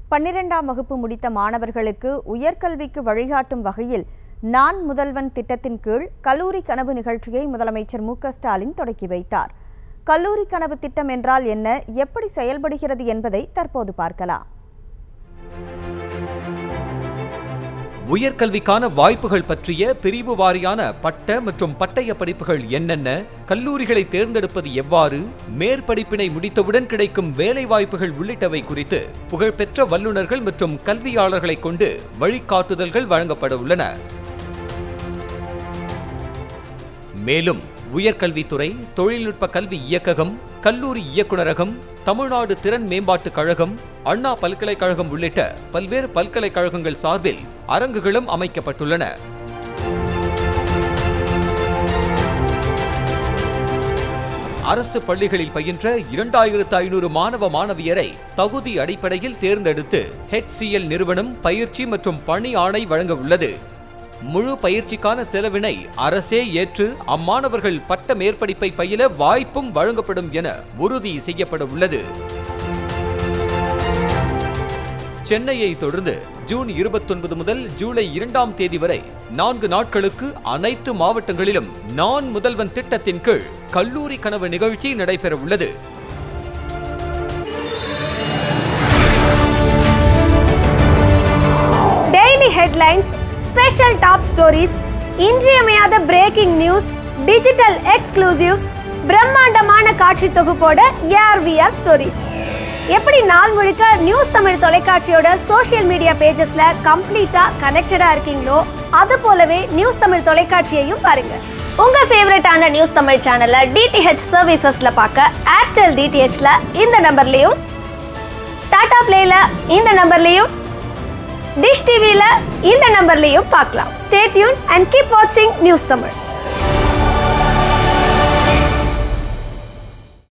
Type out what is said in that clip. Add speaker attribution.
Speaker 1: பன்னிரெண்டாம் வகுப்பு முடித்த மாணவர்களுக்கு உயர்கல்விக்கு வழிகாட்டும் வகையில் நான் முதல்வன் திட்டத்தின் கீழ் கல்லூரி கனவு நிகழ்ச்சியை முதலமைச்சர் மு க ஸ்டாலின் தொடக்கி வைத்தார் கல்லூரி கனவு திட்டம் என்றால் என்ன எப்படி செயல்படுகிறது என்பதை தற்போது பார்க்கலாம்
Speaker 2: உயர்கல்விக்கான வாய்ப்புகள் பற்றிய பிரிவு வாரியான பட்ட மற்றும் பட்டய படிப்புகள் என்னென்ன கல்லூரிகளை தேர்ந்தெடுப்பது எவ்வாறு மேற்படிப்பினை முடித்தவுடன் கிடைக்கும் வேலை வாய்ப்புகள் உள்ளிட்டவை குறித்து புகழ்பெற்ற வல்லுநர்கள் மற்றும் கல்வியாளர்களை கொண்டு வழிகாட்டுதல்கள் வழங்கப்பட உள்ளன மேலும் உயர்கல்வித்துறை தொழில்நுட்ப கல்வி இயக்ககம் கல்லூரி இயக்குநரகம் தமிழ்நாடு திறன் மேம்பாட்டுக் கழகம் அண்ணா பல்கலைக்கழகம் உள்ளிட்ட பல்வேறு பல்கலைக்கழகங்கள் சார்பில் அரங்குகளும் அமைக்கப்பட்டுள்ளன அரசு பள்ளிகளில் பயின்ற இரண்டாயிரத்து ஐநூறு மாணவ மாணவியரை தகுதி அடிப்படையில் தேர்ந்தெடுத்து HCL நிறுவனம் பயிற்சி மற்றும் பணி ஆணை வழங்க உள்ளது முழு பயிற்சிக்கான செலவினை அரசே ஏற்று அம்மாணவர்கள் பட்ட மேற்படிப்பை பயில வாய்ப்பும் வழங்கப்படும் என உறுதி செய்யப்பட உள்ளது சென்னையை தொடர்ந்து ஜூன் இருபத்தொன்பது முதல் ஜூலை இரண்டாம் தேதி வரை நான்கு நாட்களுக்கு அனைத்து மாவட்டங்களிலும் நான் முதல்வன் திட்டத்தின் கீழ் கல்லூரி கனவு நிகழ்ச்சி நடைபெற உள்ளது
Speaker 3: daily headlines special top stories இன்றியமையாத பிரேக்கிங் நியூஸ் டிஜிட்டல் எக்ஸ்க்ளூசிவ்ஸ் பிரம்மாண்டமான காட்சி தொகுப்போட ஏஆர்விஆர் ஸ்டோரிஸ் எப்படி நாள் முழுக்க நியூஸ் தமிழ் தொலைக்காட்சியோட சோஷியல் மீடியா பேஜஸ்ல கம்ப்ளீட்டா கனெக்டடா இருக்கீங்களோ அது போலவே நியூஸ் தமிழ் தொலைக்காட்சியையும் பாருங்க உங்க ஃபேவரட்டான நியூஸ் தமிழ் சேனலை டிடிஹெச் சர்வீசஸ்ல பார்க்க ஏர்டெல் டிடிஹெச்ல இந்த நம்பர்லயும் டாடா பிளேல இந்த நம்பர்லயும் டிஷ் டிவில இந்த நம்பர்லயும் பார்க்கலாம் ஸ்டே டியூன் அண்ட் கீப் வாட்சிங் நியூஸ் தமிழ்